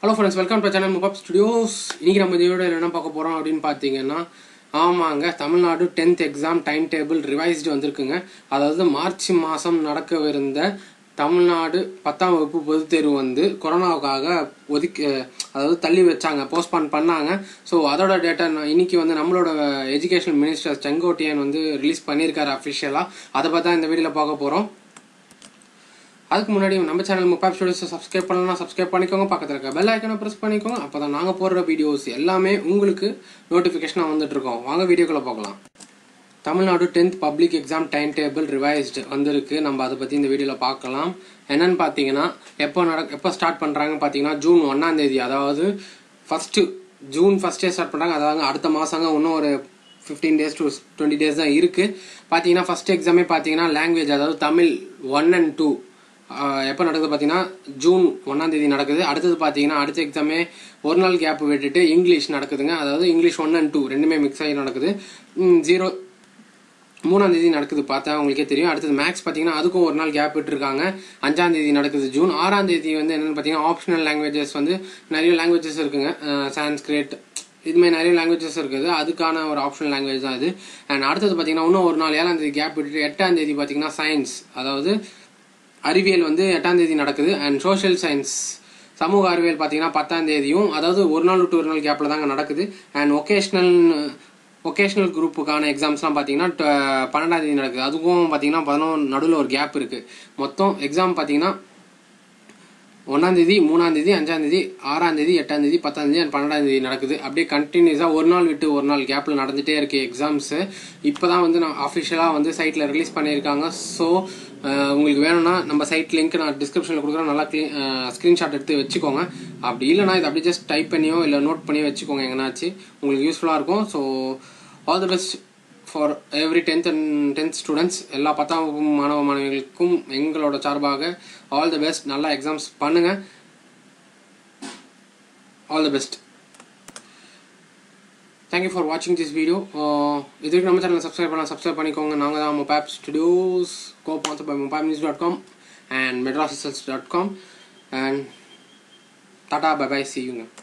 hello friends welcome to channel முபாப் studios இன்னைக்கு நம்ம இதோட என்ன பார்க்க போகிறோம் அப்படின்னு பார்த்தீங்கன்னா ஆமாங்க Tamil Nadu tenth exam time table revised வந்திருக்குங்க அதாவது மார்ச் மாதம் நடக்கவிருந்த தமிழ்நாடு பத்தாம் வகுப்பு பொதுத் தேர்வு வந்து கொரோனாவுக்காக ஒதுக்கி அதாவது தள்ளி வச்சாங்க போஸ்ட்பான் பண்ணாங்க ஸோ அதோட டேட்டா இன்னைக்கு வந்து நம்மளோட எஜுகேஷன் மினிஸ்டர் செங்கோட்டையன் வந்து ரிலீஸ் பண்ணியிருக்காரு அஃபிஷியலாக அதை பற்றி தான் இந்த வீடியோவில் பார்க்க போகிறோம் அதுக்கு முன்னாடி நம்ம சேனல் முப்பாப் ஸ்டுடியோஸை சப்ஸ்கிரைப் பண்ணலாம் சப்ஸ்கிரைப் பண்ணிக்கோங்க பக்கத்தில் இருக்க பெல் ஐக்கனை ப்ரெஸ் பண்ணிக்கோங்க அப்போ தான் நாங்கள் போடுற வீடியோஸ் எல்லாமே உங்களுக்கு நோட்டிஃபிகேஷனாக வந்துட்டு இருக்கோம் வாங்க வீடியோக்குள்ளே பார்க்கலாம் Tamil Nadu tenth public exam time table revised வந்திருக்கு நம்ம அதை பற்றி இந்த வீடியோவில் பார்க்கலாம் என்னன்னு பார்த்தீங்கன்னா எப்போ நட எப்போ ஸ்டார்ட் பண்ணுறாங்க பார்த்தீங்கன்னா ஜூன் ஒன்றாம் தேதி அதாவது ஃபஸ்ட்டு ஜூன் ஃபஸ்ட்டே ஸ்டார்ட் பண்ணுறாங்க அதாவது அடுத்த மாதங்க இன்னும் ஒரு fifteen days to twenty days தான் இருக்குது பார்த்தீங்கன்னா ஃபஸ்ட் எக்ஸாமே பார்த்தீங்கன்னா லாங்குவேஜ் அதாவது தமிழ் ஒன் அண்ட் டூ எப்போ நடக்குது பார்த்தீங்கன்னா ஜூன் ஒன்றாம் தேதி நடக்குது அடுத்தது பார்த்தீங்கன்னா அடுத்த எக்ஸாமே ஒரு நாள் கேப் விட்டுட்டு இங்கிலீஷ் நடக்குதுங்க அதாவது இங்கிலீஷ் ஒன் அண்ட் டூ ரெண்டுமே மிக்ஸ் ஆகி நடக்குது ஜீரோ மூணாம் தேதி நடக்குது பார்த்தா உங்களுக்கே தெரியும் அடுத்தது மேக்ஸ் பார்த்தீங்கன்னா அதுக்கும் ஒரு நாள் கேப் விட்டுருக்காங்க அஞ்சாம் தேதி நடக்குது ஜூன் ஆறாம் தேதி வந்து என்னென்னு பார்த்தீங்கன்னா ஆப்ஷனல் லாங்குவேஜஸ் வந்து நிறைய லாங்குவேஜஸ் இருக்குங்க சான்ஸ்கிரிட் இதுமாதிரி நிறைய லாங்குவேஜஸ் இருக்குது அதுக்கான ஒரு ஆப்ஷனல் லாங்குவேஜ் தான் இது அண்ட் அடுத்தது பார்த்தீங்கன்னா இன்னும் ஒரு நாள் ஏழாம் தேதி கேப் விட்டுட்டு எட்டாம் தேதி பார்த்தீங்கன்னா சயின்ஸ் அதாவது அறிவியல் வந்து எட்டாம் தேதி நடக்குது அண்ட் சோஷியல் சயின்ஸ் சமூக அறிவியல் பார்த்தீங்கன்னா பத்தாம் தேதியும் அதாவது ஒரு நாள் விட்டு ஒரு நாள் கேப்பில் தாங்க நடக்குது அண்ட் ஒகேஷ்னல் ஒகேஷ்னல் குரூப்புக்கான எக்ஸாம்ஸ்லாம் பார்த்தீங்கன்னா பன்னெண்டாம் தேதி நடக்குது அதுக்கும் பார்த்தீங்கன்னா பதினொன்று நடுவில் ஒரு கேப் இருக்குது மொத்தம் எக்ஸாம் பார்த்தீங்கன்னா ஒன்றாம் தேதி மூணாம் தேதி அஞ்சாம் தேதி ஆறாம் தேதி எட்டாம் தேதி பத்தாம் தேதி அண்ட் பன்னெண்டாம் தேதி நடக்குது அப்படியே கண்டினியூஸாக ஒரு நாள் விட்டு ஒரு நாள் கேப்பில் நடந்துகிட்டே இருக்கு எக்ஸாம்ஸு இப்போ தான் வந்து நான் அஃபிஷியலாக வந்து சைட்டில் ரிலீஸ் பண்ணியிருக்காங்க ஸோ உங்களுக்கு வேணும்னா நம்ம சைட் லிங்க் நான் டிஸ்கிரிப்ஷனில் கொடுக்குறேன் நல்லா க்ளீன் ஸ்க்ரீன்ஷாட் எடுத்து வச்சுக்கோங்க அப்படி இல்லைனா இது அப்படியே ஜஸ்ட் டைப் பண்ணியோ இல்லை நோட் பண்ணியோ வச்சுக்கோங்க எங்கனாச்சு உங்களுக்கு யூஸ்ஃபுல்லாக இருக்கும் so all the best for every tenth and tenth students எல்லா பத்தாம் வகுப்பு மாணவ மாணவிகளுக்கும் எங்களோட சார்பாக ஆல் தி பெஸ்ட் நல்லா எக்ஸாம்ஸ் பண்ணுங்க all the best thank you for வாட்சிங் திஸ் வீடியோ இது வரைக்கும் நம்ம சேனல் சப்ஸ்கிரைப் பண்ணலாம் சப்ஸ்கிரைப் பண்ணிக்கோங்க நாங்கள் தான் மொபைப் studios co sponsor by mobile news dot com and Madras dot com and tata bye bye see யூங்க